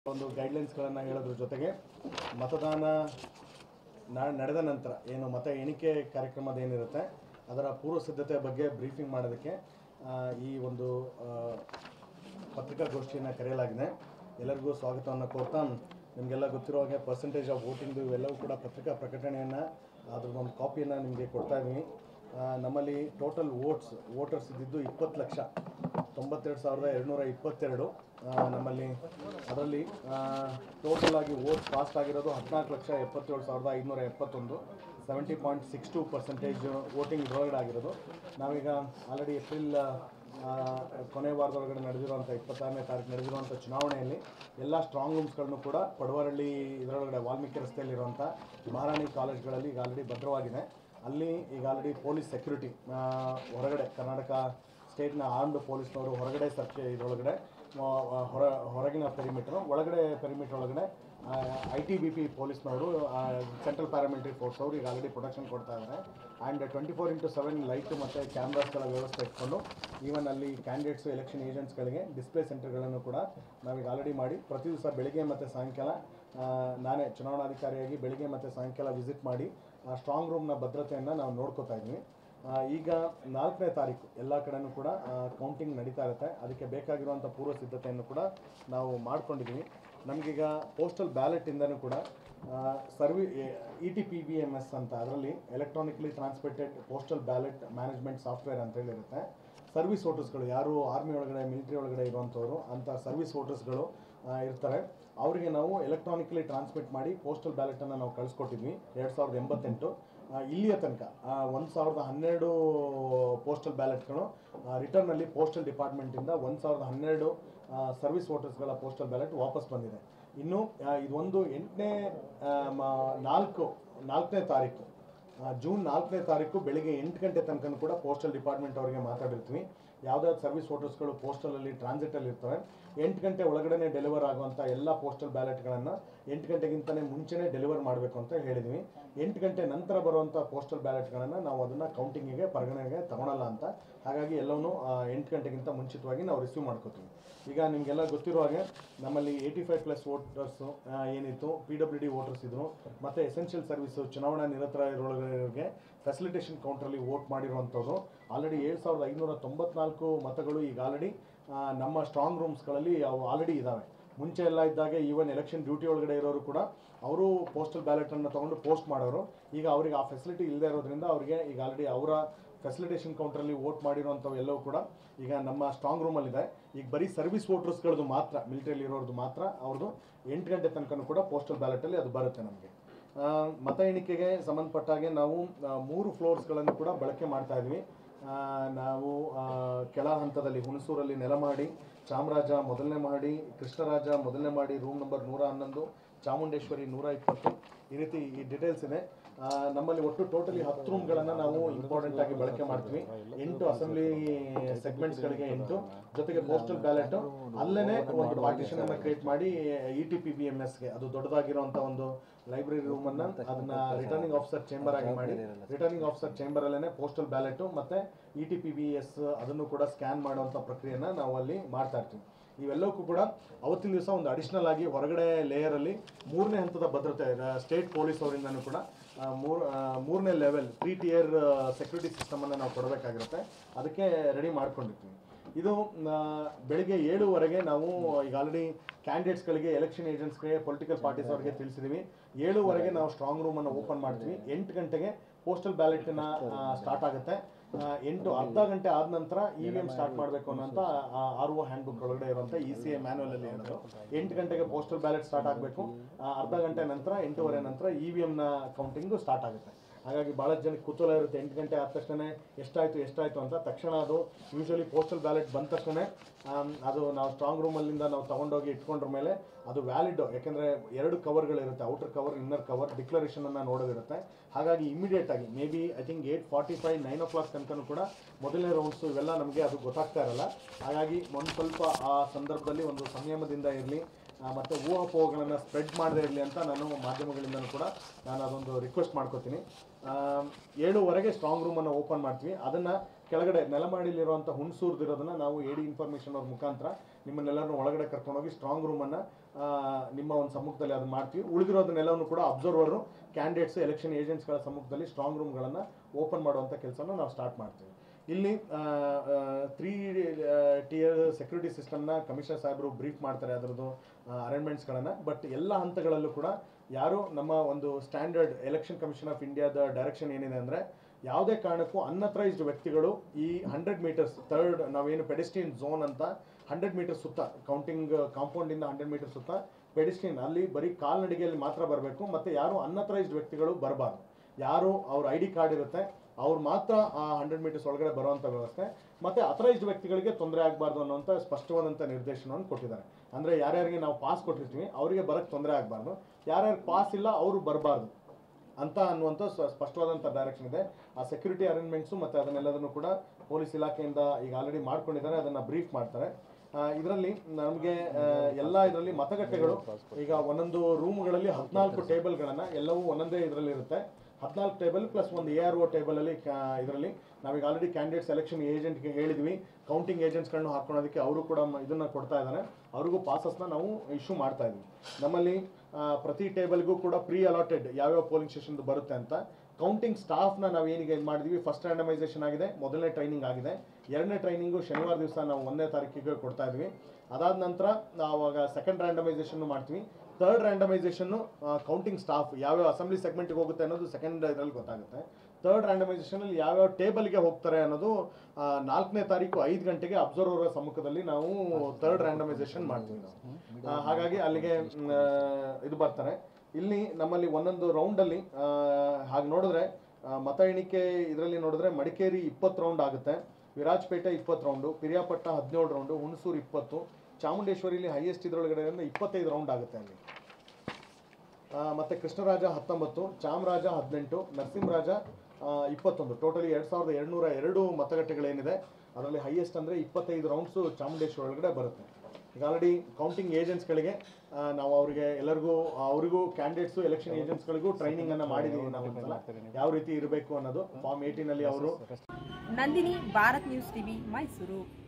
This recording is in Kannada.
ಒಂದು ಗೈಡ್ಲೈನ್ಸ್ಗಳನ್ನು ಹೇಳೋದ್ರ ಜೊತೆಗೆ ಮತದಾನ ನಾ- ನಡೆದ ನಂತರ ಏನು ಮತ ಎಣಿಕೆ ಕಾರ್ಯಕ್ರಮದ ಏನಿರುತ್ತೆ ಅದರ ಪೂರ್ವ ಸಿದ್ಧತೆ ಬಗ್ಗೆ ಬ್ರೀಫಿಂಗ್ ಮಾಡೋದಕ್ಕೆ ಆ, ಈ ಒಂದು ಆ, ಪತ್ರಿಕಾಗೋಷ್ಠಿಯನ್ನು ಕರೆಯಲಾಗಿದೆ ಎಲ್ಲರಿಗೂ ಸ್ವಾಗತವನ್ನು ಕೋರ್ತಾ ನಿಮಗೆಲ್ಲ ಗೊತ್ತಿರೋ ಹಾಗೆ ಪರ್ಸೆಂಟೇಜ್ ಆಫ್ ವೋಟಿಂಗ್ದು ಇವೆಲ್ಲವೂ ಕೂಡ ಪತ್ರಿಕಾ ಪ್ರಕಟಣೆಯನ್ನು ಅದ್ರ ಒಂದು ಕಾಪಿಯನ್ನು ನಿಮಗೆ ಕೊಡ್ತಾ ಇದ್ದೀವಿ ಆ, ನಮ್ಮಲ್ಲಿ ಟೋಟಲ್ ವೋಟ್ಸ್ ವೋಟರ್ಸ್ ಇದ್ದಿದ್ದು ಇಪ್ಪತ್ತು ಲಕ್ಷ ತೊಂಬತ್ತೆರಡು ಸಾವಿರದ ಎರಡುನೂರ ಇಪ್ಪತ್ತೆರಡು ಆ, ನಮ್ಮಲ್ಲಿ ಅದರಲ್ಲಿ ಟೋಟಲ್ ಆಗಿ ವೋಟ್ ಪಾಸ್ಟ್ ಆಗಿರೋದು ಹದಿನಾಲ್ಕು ಲಕ್ಷ ಎಪ್ಪತ್ತೇಳು ಸಾವಿರದ ಐದುನೂರ ಎಪ್ಪತ್ತೊಂದು seventy point six two percentage voting ಇದ್ರೊಳಗಡೆ ಆಗಿರೋದು ನಾವೀಗ ಆಲ್ರೆಡಿ ಏಪ್ರಿಲ್ ಆ, ಕೊನೆ ವಾರದೊಳಗಡೆ ನಡೆದಿರುವಂಥ ಇಪ್ಪತ್ತಾರನೇ ತಾರೀಕು ನಡೆದಿರುವಂಥ ಚುನಾವಣೆಯಲ್ಲಿ ಎಲ್ಲ ಸ್ಟ್ರಾಂಗ್ ರೂಮ್ಸ್ಗಳನ್ನು ಕೂಡ ಪಡವರಳ್ಳಿ ಇದರೊಳಗಡೆ ವಾಲ್ಮೀಕಿ ರಸ್ತೆಯಲ್ಲಿರುವಂಥ ಮಹಾರಾಣಿ ಕಾಲೇಜ್ಗಳಲ್ಲಿ ಈಗ ಆಲ್ರೆಡಿ ಭದ್ರವಾಗಿದೆ ಅಲ್ಲಿ ಈಗ ಆಲ್ರೆಡಿ ಪೊಲೀಸ್ ಸೆಕ್ಯೂರಿಟಿ ಹೊರಗಡೆ ಕರ್ನಾಟಕ ಸ್ಟೇಟ್ನ ಆರ್ಮ್ಡ್ ಪೊಲೀಸ್ನವರು ಹೊರಗಡೆ ಸರ್ಚ್ ಇದರೊಳಗಡೆ ಆ, ಹೊರ ಹೊರಗಿನ ಪೆರಿಮೀಟರ್ ಒಳಗಡೆ ಪೆರಿಮೀಟರ್ ಒಳಗಡೆ ಐ ಟಿ ಬಿ ಪಿ ಪೊಲೀಸ್ನವರು ಸೆಂಟ್ರಲ್ ಪ್ಯಾರಾಮಿಲಿಟರಿ ಫೋರ್ಸ್ ಅವರು ಈಗ ಆಲ್ರೆಡಿ ಪ್ರೊಟೆಕ್ಷನ್ ಕೊಡ್ತಾ ಇದ್ದಾರೆ and twenty four into seven light ಮತ್ತು ಕ್ಯಾಮ್ರಾಸ್ಗಳ ವ್ಯವಸ್ಥೆ ಇಟ್ಕೊಂಡು ಈವನ್ ಅಲ್ಲಿ ಕ್ಯಾಂಡಿಡೇಟ್ಸು ಎಲೆಕ್ಷನ್ ಏಜೆಂಟ್ಸ್ಗಳಿಗೆ ಡಿಸ್ಪ್ಲೇ ಸೆಂಟರ್ಗಳನ್ನು ಕೂಡ ನಾವೀಗ ಆಲ್ರೆಡಿ ಮಾಡಿ ಪ್ರತಿ ದಿವಸ ಬೆಳಿಗ್ಗೆ ಮತ್ತು ಸಾಯಂಕಾಲ ಆ, ನಾನೇ ಚುನಾವಣಾಧಿಕಾರಿಯಾಗಿ ಬೆಳಿಗ್ಗೆ ಮತ್ತು ಸಾಯಂಕಾಲ ವಿಸಿಟ್ ಮಾಡಿ ಆ ಸ್ಟ್ರಾಂಗ್ ರೂಮ್ನ ಭದ್ರತೆಯನ್ನು ನಾವು ನೋಡ್ಕೋತಾ ಇದ್ವಿ ಆ, ಈಗ ನಾಲ್ಕನೇ ತಾರೀಕು ಎಲ್ಲ ಕಡೆನೂ ಕೂಡ ಕೌಂಟಿಂಗ್ ನಡೀತಾ ಇರುತ್ತೆ ಅದಕ್ಕೆ ಬೇಕಾಗಿರುವಂಥ ಪೂರ್ವ ಸಿದ್ಧತೆಯನ್ನು ಕೂಡ ನಾವು ಮಾಡ್ಕೊಂಡಿದ್ದೀವಿ ನಮಗೀಗ ಪೋಸ್ಟಲ್ ಬ್ಯಾಲೆಟಿಂದನೂ ಕೂಡ ಸರ್ವಿ E T P B M S ಅಂತ ಅದರಲ್ಲಿ electronically transmitted postal ballot management software ಅಂತ ಹೇಳಿರುತ್ತೆ ಸರ್ವಿಸ್ ವೋಟರ್ಸ್ಗಳು ಯಾರು ಆರ್ಮಿ ಒಳಗಡೆ ಮಿಲಿಟರಿ ಒಳಗಡೆ ಇರುವಂಥವ್ರು ಅಂಥ ಸರ್ವಿಸ್ ವೋಟರ್ಸ್ಗಳು ಇರ್ತಾರೆ ಅವರಿಗೆ ನಾವು ಎಲೆಕ್ಟ್ರಾನಿಕಲಿ ಟ್ರಾನ್ಸ್ಮಿಟ್ ಮಾಡಿ ಪೋಸ್ಟಲ್ ಬ್ಯಾಲೆಟನ್ನು ನಾವು ಕಳಿಸ್ಕೊಟ್ಟಿದ್ವಿ ಎರಡು ಸಾವಿರದ ಎಂಬತ್ತೆಂಟು ಆ, ಇಲ್ಲಿಯ ತನಕ ಒಂದು ಸಾವಿರದ ಹನ್ನೆರಡು ಪೋಸ್ಟಲ್ ಬ್ಯಾಲೆಟ್ಗಳು ರಿಟರ್ನಲ್ಲಿ ಪೋಸ್ಟಲ್ ಡಿಪಾರ್ಟ್ಮೆಂಟಿಂದ ಒಂದು ಸಾವಿರದ ಹನ್ನೆರಡು ಸರ್ವಿಸ್ ವೋಟರ್ಸ್ಗಳ ಪೋಸ್ಟಲ್ ಬ್ಯಾಲೆಟ್ ವಾಪಸ್ ಬಂದಿದೆ ಇನ್ನು ಆ, ಇದೊಂದು ಎಂಟನೇ ನಾಲ್ಕು ನಾಲ್ಕನೇ ತಾರೀಕು ಆ, ಜೂನ್ ನಾಲ್ಕನೇ ತಾರೀಕು ಬೆಳಿಗ್ಗೆ ಎಂಟು ಗಂಟೆ ತನಕ ಕೂಡ ಪೋಸ್ಟಲ್ ಡಿಪಾರ್ಟ್ಮೆಂಟ್ ಅವರಿಗೆ ಮಾತಾಡಿರ್ತೀವಿ ಯಾವುದಾದ್ರು ಸರ್ವಿಸ್ ವೋಟರ್ಸ್ಗಳು ಪೋಸ್ಟಲಲ್ಲಿ ಟ್ರಾನ್ಸಿಟಲ್ಲಿ ಇರ್ತವೆ ಎಂಟು ಗಂಟೆ ಒಳಗಡೆ ಡೆಲಿವರ್ ಆಗುವಂಥ ಎಲ್ಲ ಪೋಸ್ಟಲ್ ಬ್ಯಾಲೆಟ್ಗಳನ್ನು ಎಂಟು ಗಂಟೆಗಿಂತಲೇ ಮುಂಚೆನೇ ಡೆಲಿವರ್ ಮಾಡಬೇಕು ಅಂತ ಹೇಳಿದ್ವಿ ಎಂಟು ಗಂಟೆ ನಂತರ ಬರುವಂಥ ಪೋಸ್ಟಲ್ ಬ್ಯಾಲೆಟ್ಗಳನ್ನು ನಾವು ಅದನ್ನು ಕೌಂಟಿಂಗಿಗೆ ಪರಿಗಣನೆಗೆ ತಗೊಳಲ್ಲ ಅಂತ ಹಾಗಾಗಿ ಎಲ್ಲವೂ ಎಂಟು ಗಂಟೆಗಿಂತ ಮುಂಚಿತವಾಗಿ ನಾವು ರಿಸೀವ್ ಮಾಡ್ಕೋತೀವಿ ಈಗ ನಿಮಗೆಲ್ಲ ಗೊತ್ತಿರೋ ಹಾಗೆ ನಮ್ಮಲ್ಲಿ ಏಯ್ಟಿ ಫೈವ್ ಪ್ಲಸ್ ವೋಟರ್ಸು ಏನಿತ್ತು ಪಿ ಡಬ್ಲ್ಯೂ ಡಿ ವೋಟರ್ಸ್ ಇದ್ರು ಮತ್ತು ಎಸೆನ್ಷಿಯಲ್ ಸರ್ವಿಸು ಚುನಾವಣಾ ನಿರತರ ಇರೋರಿಗೆ ಫೆಸಿಲಿಟೇಷನ್ ಕೌಂಟ್ರಲ್ಲಿ ವೋಟ್ ಮಾಡಿರುವಂಥವ್ರು ಆಲ್ರೆಡಿ ಏಳು ಸಾವಿರದ ಐನೂರ ತೊಂಬತ್ನಾಲ್ಕು ಮತಗಳು ಈಗ ಆಲ್ರೆಡಿ ನಮ್ಮ ಸ್ಟ್ರಾಂಗ್ ರೂಮ್ಸ್ಗಳಲ್ಲಿ ಅವು ಆಲ್ರೆಡಿ ಇದ್ದಾವೆ ಮುಂಚೆ ಎಲ್ಲ ಇದ್ದಾಗ ಈವನ್ ಎಲೆಕ್ಷನ್ ಡ್ಯೂಟಿ ಒಳಗಡೆ ಇರೋರು ಕೂಡ ಅವರು ಪೋಸ್ಟಲ್ ಬ್ಯಾಲೆಟನ್ನು ತೊಗೊಂಡು ಪೋಸ್ಟ್ ಮಾಡೋರು ಈಗ ಅವರಿಗೆ ಆ ಫೆಸಿಲಿಟಿ ಇಲ್ಲದೆ ಇರೋದ್ರಿಂದ ಅವರಿಗೆ ಈಗ ಆಲ್ರೆಡಿ ಅವರ ಫೆಸಿಲಿಟೇಷನ್ ಕೌಂಟ್ರಲ್ಲಿ ವೋಟ್ ಮಾಡಿರುವಂಥವು ಎಲ್ಲವೂ ಕೂಡ ಈಗ ನಮ್ಮ ಸ್ಟ್ರಾಂಗ್ ರೂಮಲ್ಲಿದೆ ಈಗ ಬರೀ ಸರ್ವಿಸ್ ವೋಟರ್ಸ್ಗಳದ್ದು ಮಾತ್ರ ಮಿಲಿಟರಿಯಲ್ಲಿ ಇರೋರ್ದು ಮಾತ್ರ ಅವ್ರದ್ದು ಎಂಟು ಗಂಟೆ ತನಕನೂ ಕೂಡ ಪೋಸ್ಟಲ್ ಬ್ಯಾಲೆಟಲ್ಲಿ ಅದು ಬರುತ್ತೆ ನಮಗೆ ಆ, ಮತ ಎಣಿಕೆಗೆ ಸಂಬಂಧಪಟ್ಟಾಗೆ ನಾವು ಆ, ಮೂರು ಫ್ಲೋರ್ಸ್ಗಳನ್ನು ಕೂಡ ಬಳಕೆ ಮಾಡ್ತಾ ಇದ್ವಿ ಆ, ನಾವು ಆ, ಕೆಳ ಹಂತದಲ್ಲಿ ಹುಣಸೂರಲ್ಲಿ ನೆಲಮಾಡಿ ಚಾಮರಾಜ ಮೊದಲನೇ ಮಾಡಿ ಕೃಷ್ಣರಾಜ ಮೊದಲನೇ ಮಾಡಿ ರೂಮ್ ನಂಬರ್ ನೂರ ಹನ್ನೊಂದು ಚಾಮುಂಡೇಶ್ವರಿ ನೂರ ಇಪ್ಪತ್ತು ಈ ರೀತಿ ಈ ಡೀಟೇಲ್ಸ್ ಇದೆ ಆ, ನಮ್ಮಲ್ಲಿ ಒಟ್ಟು ಟೋಟಲಿ ಹತ್ತು ರೂಮ್ಗಳನ್ನು ನಾವು ಇಂಪಾರ್ಟೆಂಟ್ ಆಗಿ ಬಳಕೆ ಮಾಡ್ತೀವಿ ಎಂಟು ಅಸೆಂಬ್ಲಿ ಸೆಗ್ಮೆಂಟ್ಸ್ಗಳಿಗೆ ಎಂಟು ಜೊತೆಗೆ ಪೋಸ್ಟಲ್ ಬ್ಯಾಲೆಟ್ ಅಲ್ಲೇನೆ ಒಂದು ಪಾರ್ಟಿಷನ್ ಅನ್ನ ಕ್ರಿಯೇಟ್ ಮಾಡಿ E T P B M ಎಸ್ಗೆ ಅದು ದೊಡ್ಡದಾಗಿರುವಂತ ಒಂದು ಲೈಬ್ರರಿ ರೂಮ್ ಅನ್ನ ಅದನ್ನ ರಿಟರ್ನಿಂಗ್ ಆಫೀಸರ್ ಚೇಂಬರ್ ಆಗಿ ಮಾಡಿ ರಿಟರ್ನಿಂಗ್ ಆಫೀಸರ್ ಚೇಂಬರ್ ಅಲ್ಲೇನೆ ಪೋಸ್ಟಲ್ ಬ್ಯಾಲೆಟ್ ಮತ್ತೆ E T P B S ಅದನ್ನು ಕೂಡ ಸ್ಕ್ಯಾನ್ ಮಾಡುವಂತ ಪ್ರಕ್ರಿಯೆನ ನಾವು ಅಲ್ಲಿ ಮಾಡ್ತಾ ಇರ್ತೀವಿ ಇವೆಲ್ಲಕ್ಕೂ ಕೂಡ ಅವತ್ತಿನ ದಿವಸ ಒಂದು ಅಡಿಷನಲ್ ಆಗಿ ಹೊರಗಡೆ ಲೇಯರ್ ಅಲ್ಲಿ ಮೂರನೇ ಹಂತದ ಭದ್ರತೆ ಸ್ಟೇಟ್ ಪೊಲೀಸ್ ಅವರಿಂದನೂ ಕೂಡ ಆ, ಮೂರ್ ಆ, ಮೂರನೇ level three tier security system ಅನ್ನ ನಾವು ಕೊಡಬೇಕಾಗಿರುತ್ತೆ ಅದಕ್ಕೆ ರೆಡಿ ಮಾಡ್ಕೊಂಡಿರ್ತೀವಿ ಇದು ಆ, ಬೆಳಿಗ್ಗೆ ಏಳುವರೆಗೆ ನಾವು ಈಗ ಆಲ್ರೆಡಿ ಕ್ಯಾಂಡಿಡೇಟ್ಸ್ಗಳಿಗೆ ಎಲೆಕ್ಷನ್ ಏಜೆಂಟ್ಸ್ಗೆ ಪೊಲಿಟಿಕಲ್ ಪಾರ್ಟೀಸ್ ಅವರಿಗೆ ತಿಳಿಸಿದೀವಿ ಏಳುವರೆಗೆ ನಾವು ಸ್ಟ್ರಾಂಗ್ ರೂಮ್ ಅನ್ನು ಓಪನ್ ಮಾಡ್ತೀವಿ ಎಂಟು ಗಂಟೆಗೆ ಪೋಸ್ಟಲ್ ಬ್ಯಾಲೆಟ್ನ ಸ್ಟಾರ್ಟ್ ಆಗುತ್ತೆ ಆ, ಎಂಟು ಅರ್ಧ ಗಂಟೆ ಆದ ನಂತರ ಇ ವಿ ಎಂ ಸ್ಟಾರ್ಟ್ ಮಾಡಬೇಕು ಅನ್ನೋಂಥ ಆರ್ ಒ ಹ್ಯಾಂಡ್ ಬುಕ್ ಒಳಗಡೆ ಇರುವಂಥ ಇ ಸಿ ಎ ಮ್ಯಾನುವಲ್ ಅಲ್ಲಿ ಹೇಳೋದು ಎಂಟು ಗಂಟೆಗೆ ಪೋಸ್ಟಲ್ ಬ್ಯಾಲೆಟ್ ಸ್ಟಾರ್ಟ್ ಆಗಬೇಕು ಅರ್ಧ ಗಂಟೆ ನಂತರ ಎಂಟೂವರೆ ನಂತರ ಇ ವಿ ಎಮ್ನ ಕೌಂಟಿಂಗು ಸ್ಟಾರ್ಟ್ ಆಗುತ್ತೆ ಹಾಗಾಗಿ ಭಾಳಷ್ಟು ಜನಕ್ಕೆ ಕುತೂಹಲ ಇರುತ್ತೆ ಎಂಟು ಗಂಟೆ ಆದ ತಕ್ಷಣ ಎಷ್ಟಾಯಿತು ಎಷ್ಟಾಯಿತು ಅಂತ ತಕ್ಷಣ ಅದು ಯೂಶಲಿ ಪೋಸ್ಟಲ್ ಬ್ಯಾಲೆಟ್ ಬಂದ ತಕ್ಷಣ ಅದು ನಾವು ಸ್ಟ್ರಾಂಗ್ ರೂಮಲ್ಲಿಂದ ನಾವು ತೊಗೊಂಡೋಗಿ ಇಟ್ಕೊಂಡ್ರ ಮೇಲೆ ಅದು ವ್ಯಾಲಿಡ್ ಯಾಕೆಂದರೆ ಎರಡು ಕವರ್ಗಳಿರುತ್ತೆ ಔಟರ್ ಕವರ್ ಇನ್ನರ್ ಕವರ್ ಡಿಕ್ಲರೇಷನನ್ನು ನೋಡೋದಿರುತ್ತೆ ಹಾಗಾಗಿ ಇಮಿಡಿಯೇಟ್ ಆಗಿ maybe I think eight forty five nine o'clock ತನಕನೂ ಕೂಡ ಮೊದಲನೇ ರೌಂಡ್ಸು ಇವೆಲ್ಲ ನಮಗೆ ಅದು ಗೊತ್ತಾಗ್ತಾ ಇರಲ್ಲ ಹಾಗಾಗಿ ಒಂದು ಸ್ವಲ್ಪ ಆ ಸಂದರ್ಭದಲ್ಲಿ ಒಂದು ಸಂಯಮದಿಂದ ಇರಲಿ ಮತ್ತು ಊಹಾಪೋಹಗಳನ್ನು ಸ್ಪ್ರೆಡ್ ಮಾಡದೇ ಇರಲಿ ಅಂತ ನಾನು ಮಾಧ್ಯಮಗಳಿಂದನೂ ಕೂಡ ನಾನು ಅದೊಂದು ರಿಕ್ವೆಸ್ಟ್ ಮಾಡ್ಕೋತೀನಿ ಆ, ಏಳುವರೆಗೆ ಸ್ಟ್ರಾಂಗ್ ರೂಮನ್ನು ಓಪನ್ ಮಾಡ್ತೀವಿ ಅದನ್ನು ಕೆಳಗಡೆ ನೆಲಮಾಡಿಲಿರುವಂಥ ಹುಣಸೂರ್ದಿರೋದನ್ನ ನಾವು ಎ ಡಿ ಇನ್ಫಾರ್ಮೇಷನ್ ಅವ್ರ ಮುಖಾಂತರ ನಿಮ್ಮನ್ನೆಲ್ಲರನ್ನು ಒಳಗಡೆ ಕರ್ಕೊಂಡೋಗಿ ಸ್ಟ್ರಾಂಗ್ ರೂಮನ್ನು ಆ, ನಿಮ್ಮ ಒಂದು ಸಮ್ಮುಖದಲ್ಲಿ ಅದನ್ನ ಮಾಡ್ತೀವಿ ಉಳಿದಿರೋದನ್ನೆಲ್ಲವನ್ನು ಕೂಡ ಅಬ್ಸರ್ವರು ಕ್ಯಾಂಡಿಡೇಟ್ಸ್ ಎಲೆಕ್ಷನ್ ಏಜೆಂಟ್ಸ್ಗಳ ಸಮ್ಮುಖದಲ್ಲಿ ಸ್ಟ್ರಾಂಗ್ ರೂಮ್ಗಳನ್ನು ಓಪನ್ ಮಾಡುವಂಥ ಕೆಲಸನ ನಾವು ಸ್ಟಾರ್ಟ್ ಮಾಡ್ತೀವಿ ಇಲ್ಲಿ ತ್ರೀ ಟಿಯರ್ ಸೆಕ್ಯೂರಿಟಿ ಸಿಸ್ಟಮ್ನ ಕಮಿಷನರ್ ಸಾಹೇಬರು ಬ್ರೀಫ್ ಮಾಡ್ತಾರೆ ಅದರದ್ದು ಅರೇಂಜ್ಮೆಂಟ್ಸ್ಗಳನ್ನು ಬಟ್ ಎಲ್ಲ ಹಂತಗಳಲ್ಲೂ ಕೂಡ ಯಾರು ನಮ್ಮ ಒಂದು ಸ್ಟ್ಯಾಂಡರ್ಡ್ ಎಲೆಕ್ಷನ್ ಕಮಿಷನ್ ಆಫ್ ಇಂಡಿಯಾದ ಡೈರೆಕ್ಷನ್ ಏನಿದೆ ಅಂದರೆ ಯಾವುದೇ ಕಾರಣಕ್ಕೂ ಅನ್ಅಥರೈಸ್ಡ್ ವ್ಯಕ್ತಿಗಳು ಈ ಹಂಡ್ರೆಡ್ ಮೀಟರ್ಸ್ ಥರ್ಡ್ ನಾವೇನು ಪೆಡೆಸ್ಟ್ರಿಯನ್ ಝೋನ್ ಅಂತ ಹಂಡ್ರೆಡ್ ಮೀಟರ್ ಸುತ್ತ ಕೌಂಟಿಂಗ್ ಕಾಂಪೌಂಡಿಂದ ಹಂಡ್ರೆಡ್ ಮೀಟರ್ ಸುತ್ತ ಪೆಡೆಸ್ಟ್ರಿಯನ್ ಅಲ್ಲಿ ಬರೀ ಕಾಲ್ನಡಿಗೆಯಲ್ಲಿ ಮಾತ್ರ ಬರಬೇಕು ಮತ್ತು ಯಾರು ಅನ್ಅಥರೈಸ್ಡ್ ವ್ಯಕ್ತಿಗಳು ಬರಬಾರ್ದು ಯಾರು ಅವ್ರ ಐ ಡಿ ಕಾರ್ಡ್ ಇರುತ್ತೆ ಅವ್ರು ಮಾತ್ರ ಆ ಹಂಡ್ರೆಡ್ ಮೀಟರ್ಸ್ ಒಳಗಡೆ ಬರುವಂಥ ವ್ಯವಸ್ಥೆ ಮತ್ತು ಅಥರೈಸ್ಡ್ ವ್ಯಕ್ತಿಗಳಿಗೆ ತೊಂದರೆ ಆಗಬಾರ್ದು ಅನ್ನೋಂಥ ಸ್ಪಷ್ಟವಾದಂಥ ನಿರ್ದೇಶನವನ್ನು ಕೊಟ್ಟಿದ್ದಾರೆ ಅಂದರೆ ಯಾರ್ಯಾರಿಗೆ ನಾವು ಪಾಸ್ ಕೊಟ್ಟಿರ್ತೀವಿ ಅವರಿಗೆ ಬರೋಕ್ಕೆ ತೊಂದರೆ ಆಗಬಾರ್ದು ಯಾರ್ಯಾರು ಪಾಸ್ ಇಲ್ಲ ಅವರು ಬರಬಾರ್ದು ಅಂತ ಅನ್ನುವಂಥ ಸ್ವ- ಸ್ಪಷ್ಟವಾದಂಥ ಡೈರೆಕ್ಷನ್ ಇದೆ ಆ ಸೆಕ್ಯೂರಿಟಿ ಅರೇಂಜ್ಮೆಂಟ್ಸು ಮತ್ತು ಅದನ್ನೆಲ್ಲದನ್ನು ಕೂಡ ಪೊಲೀಸ್ ಇಲಾಖೆಯಿಂದ ಈಗ ಆಲ್ರೆಡಿ ಮಾಡ್ಕೊಂಡಿದ್ದಾರೆ ಅದನ್ನು ಬ್ರೀಫ್ ಮಾಡ್ತಾರೆ ಇದರಲ್ಲಿ ನಮಗೆ ಎಲ್ಲ ಇದರಲ್ಲಿ ಮತಗಟ್ಟೆಗಳು ಈಗ ಒಂದೊಂದು ರೂಮ್ಗಳಲ್ಲಿ ಹದಿನಾಲ್ಕು ಟೇಬಲ್ಗಳನ್ನು ಎಲ್ಲವೂ ಒಂದೊಂದೇ ಇದರಲ್ಲಿ ಇರುತ್ತೆ ಹದಿನಾಲ್ಕು ಟೇಬಲ್ ಪ್ಲಸ್ ಒಂದು ಎ ಆರ್ ಒ ಟೇಬಲಲ್ಲಿ ಇದರಲ್ಲಿ ನಾವೀಗ ಆಲ್ರೆಡಿ ಕ್ಯಾಂಡಿಡೇಟ್ ಸೆಲೆಕ್ಷನ್ ಏಜೆಂಟ್ಗೆ ಹೇಳಿದ್ವಿ ಕೌಂಟಿಂಗ್ ಏಜೆಂಟ್ಸ್ಗಳನ್ನ ಹಾಕೊಳ್ಳೋದಕ್ಕೆ ಅವರು ಕೂಡ ಮ- ಇದನ್ನ ಕೊಡ್ತಾ ಇದ್ದಾರೆ ಅವ್ರಿಗೂ ಪಾಸಸ್ನ ನಾವು ಇಶ್ಯೂ ಮಾಡ್ತಾ ಇದ್ವಿ ನಮ್ಮಲ್ಲಿ ಆ, ಪ್ರತಿ ಟೇಬಲ್ಗೂ ಕೂಡ ಪ್ರೀ ಅಲಾಟೆಡ್ ಯಾವ್ಯಾವ ಪೋಲಿಂಗ್ ಸ್ಟೇಷನ್ ಬರುತ್ತೆ ಅಂತ ಕೌಂಟಿಂಗ್ ಸ್ಟಾಫ್ನ ನಾವು ಏನಿಗೆ ಇದು ಮಾಡಿದ್ವಿ ಫಸ್ಟ್ ರ್ಯಾಂಡಮೈಸೇಷನ್ ಆಗಿದೆ ಮೊದಲನೇ ಟ್ರೈನಿಂಗ್ ಆಗಿದೆ ಎರಡನೇ ಟ್ರೈನಿಂಗು ಶನಿವಾರ ದಿವಸ ನಾವು ಒಂದನೇ ತಾರೀಕಿಗೆ ಕೊಡ್ತಾ ಇದ್ವಿ ಅದಾದ ನಂತರ ಅವಾಗ ಸೆಕೆಂಡ್ ರ್ಯಾಂಡಮೈಸೇಷನ್ ಮಾಡ್ತೀವಿ ಥರ್ಡ್ ರ್ಯಾಂಡಮೈಸೇಷನ್ನು ಕೌಂಟಿಂಗ್ ಸ್ಟಾಫ್ ಯಾವ್ಯಾವ ಅಸೆಂಬ್ಲಿ ಸೆಗ್ಮೆಂಟ್ಗೆ ಹೋಗುತ್ತೆ ಅನ್ನೋದು ಸೆಕೆಂಡ್ ಇದರಲ್ಲಿ ಗೊತ್ತಾಗುತ್ತೆ ಥರ್ಡ್ ರ್ಯಾಂಡಮೈಸೇಷನಲ್ಲಿ ಯಾವ್ಯಾವ ಟೇಬಲ್ಗೆ ಹೋಗ್ತಾರೆ ಅನ್ನೋದು ಆ, ನಾಲ್ಕನೇ ತಾರೀಕು ಐದು ಗಂಟೆಗೆ ಅಬ್ಸರ್ವರ್ ಸಮ್ಮುಖದಲ್ಲಿ ನಾವು ಥರ್ಡ್ ರ್ಯಾಂಡಮೈಸೇಷನ್ ಮಾಡ್ತೀವಿ ನಾವು ಆ, ಹಾಗಾಗಿ ಅಲ್ಲಿಗೆ ಮ್, ಆ, ಇದು ಬರ್ತಾರೆ ಇಲ್ಲಿ ನಮ್ಮಲ್ಲಿ ಒಂದೊಂದು ರೌಂಡಲ್ಲಿ ಹಾಗೆ ನೋಡಿದ್ರೆ ಆ, ಮತ ಎಣಿಕೆ ಇದರಲ್ಲಿ ನೋಡಿದ್ರೆ ಮಡಿಕೇರಿ ಇಪ್ಪತ್ತು ರೌಂಡ್ ಆಗುತ್ತೆ ವಿರಾಜಪೇಟೆ ಇಪ್ಪತ್ತು ರೌಂಡು ಪಿರಿಯಾಪಟ್ಟ ಹದಿನೇಳು ರೌಂಡು ಹುಣಸೂರು ಇಪ್ಪತ್ತು ಚಾಮುಂಡೇಶ್ವರಿಲಿ ಹೈಯೆಸ್ಟ್ ಇದರೊಳಗಡೆ ಅಂದ್ರೆ ಇಪ್ಪತ್ತೈದು ರೌಂಡ್ ಆಗುತ್ತೆ ಅಲ್ಲಿ ಆ, ಮತ್ತೆ ಕೃಷ್ಣರಾಜ ಹತ್ತೊಂಬತ್ತು ಚಾಮರಾಜ ಹದಿನೆಂಟು ನರಸಿಂಹರಾಜ ಆ, ಇಪ್ಪತ್ತೊಂದು ಟೋಟಲಿ ಎರಡು ಸಾವಿರದ ಎರಡುನೂರ ಎರಡು ಮತಗಟ್ಟೆಗಳೇನಿದೆ ಅದರಲ್ಲಿ ಹೈಯೆಸ್ಟ್ ಅಂದರೆ ಇಪ್ಪತ್ತೈದು ರೌಂಡ್ಸು ಚಾಮುಂಡೇಶ್ವರಿ ಒಳಗಡೆ ಬರುತ್ತೆ ಈಗ ಆಲ್ರೆಡಿ ಕೌಂಟಿಂಗ್ ಏಜೆಂಟ್ಸ್ಗಳಿಗೆ ನಾವು ಅವರಿಗೆ ಎಲ್ಲರಿಗೂ ಅವರಿಗೂ ಕ್ಯಾಂಡಿಡೇಟ್ಸು ಎಲೆಕ್ಷನ್ ಏಜೆಂಟ್ಸ್ಗಳಿಗೂ ಟ್ರೈನಿಂಗನ್ನು ಮಾಡಿದ್ದೀವಿ ನಾವು ಒಂದ್ಸಲ ಯಾವ ರೀತಿ ಇರಬೇಕು ಅನ್ನೋದು ಫಾರ್ಮ್ ಏಯ್ಟೀನಲ್ಲಿ ಅವರು ನಂದಿನಿ ಭಾರತ್ ನ್ಯೂಸ್ ಟಿವಿ ಮೈಸೂರು